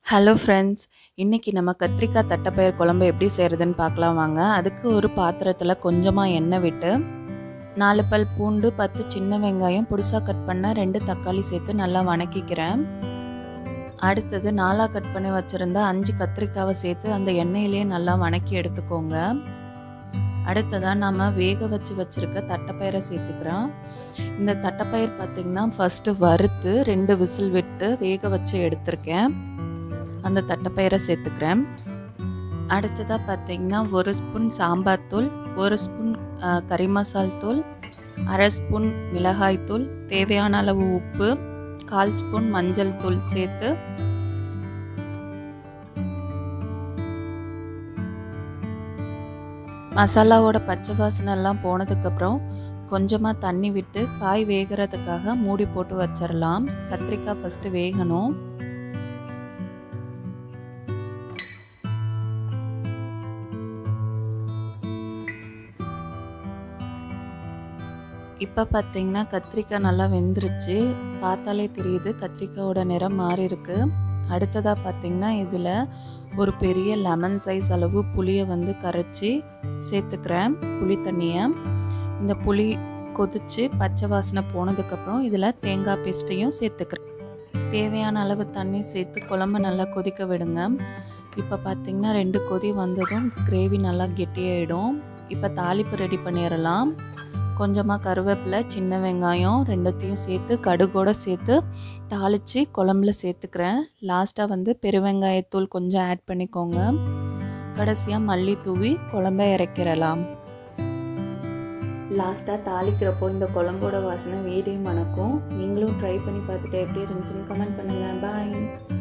hello friends இன்றைக்கி நம்ம கத்திரிக்காய் தட்டைப்பயிர் குழம்பு எப்படி செய்கிறதுன்னு பார்க்கலாம் வாங்க அதுக்கு ஒரு பாத்திரத்தில் கொஞ்சமாக எண்ணெய் விட்டு நாலு பல் பூண்டு பத்து சின்ன வெங்காயம் புதுசாக கட் பண்ண ரெண்டு தக்காளி சேர்த்து நல்லா வணக்கிக்கிறேன் அடுத்தது நாலாக கட் பண்ணி வச்சுருந்த அஞ்சு கத்திரிக்காவை சேர்த்து அந்த எண்ணெயிலே நல்லா வணக்கி எடுத்துக்கோங்க அடுத்ததாக நம்ம வேக வச்சு வச்சுருக்க தட்டைப்பயிரை சேர்த்துக்கிறோம் இந்த தட்டைப்பயிர் பார்த்திங்கன்னா ஃபஸ்ட்டு வறுத்து ரெண்டு விசில் விட்டு வேக வச்சு எடுத்திருக்கேன் அந்த தட்டைப்பயிரை சேர்த்துக்கிறேன் அடுத்ததாக பார்த்திங்கன்னா ஒரு ஸ்பூன் சாம்பார் தூள் ஒரு ஸ்பூன் கறி மசால் தூள் அரை ஸ்பூன் மிளகாய் தூள் தேவையான அளவு உப்பு கால் ஸ்பூன் மஞ்சள் தூள் சேர்த்து மசாலாவோட பச்சை வாசனைலாம் போனதுக்கப்புறம் கொஞ்சமாக தண்ணி விட்டு காய் வேகிறதுக்காக மூடி போட்டு வச்சிடலாம் கத்திரிக்காய் ஃபஸ்ட்டு வேகணும் இப்போ பார்த்தீங்கன்னா கத்திரிக்காய் நல்லா வெந்துருச்சு பார்த்தாலே தெரியுது கத்திரிக்காயோட நிறம் மாறி இருக்கு அடுத்ததாக பார்த்தீங்கன்னா இதில் ஒரு பெரிய லெமன் சைஸ் அளவு புளியை வந்து கரைச்சி சேர்த்துக்கிறேன் புளி தண்ணியை இந்த புளி கொதித்து பச்சை வாசனை போனதுக்கப்புறம் இதில் தேங்காய் பேஸ்ட்டையும் சேர்த்துக்கிறேன் தேவையான அளவு தண்ணி சேர்த்து குழம்பு நல்லா கொதிக்க விடுங்க இப்போ பார்த்திங்கன்னா ரெண்டு கொதி வந்ததும் கிரேவி நல்லா கெட்டியாயிடும் இப்போ தாளிப்பு ரெடி பண்ணிடலாம் கொஞ்சமாக கருவேப்பிலை சின்ன வெங்காயம் ரெண்டத்தையும் சேர்த்து கடுகோடு சேர்த்து தாளித்து குழம்புல சேர்த்துக்கிறேன் லாஸ்ட்டாக வந்து பெருவெங்காயத்தூள் கொஞ்சம் ஆட் பண்ணிக்கோங்க கடைசியாக மல்லி தூவி குழம்ப இறக்கிடலாம் லாஸ்ட்டாக தாளிக்கிறப்போ இந்த குழம்போட வாசனை வீடையும் மணக்கும் நீங்களும் ட்ரை பண்ணி பார்த்துட்டு எப்படி இருந்துச்சுன்னு கமெண்ட் பண்ணுங்கள் பாய்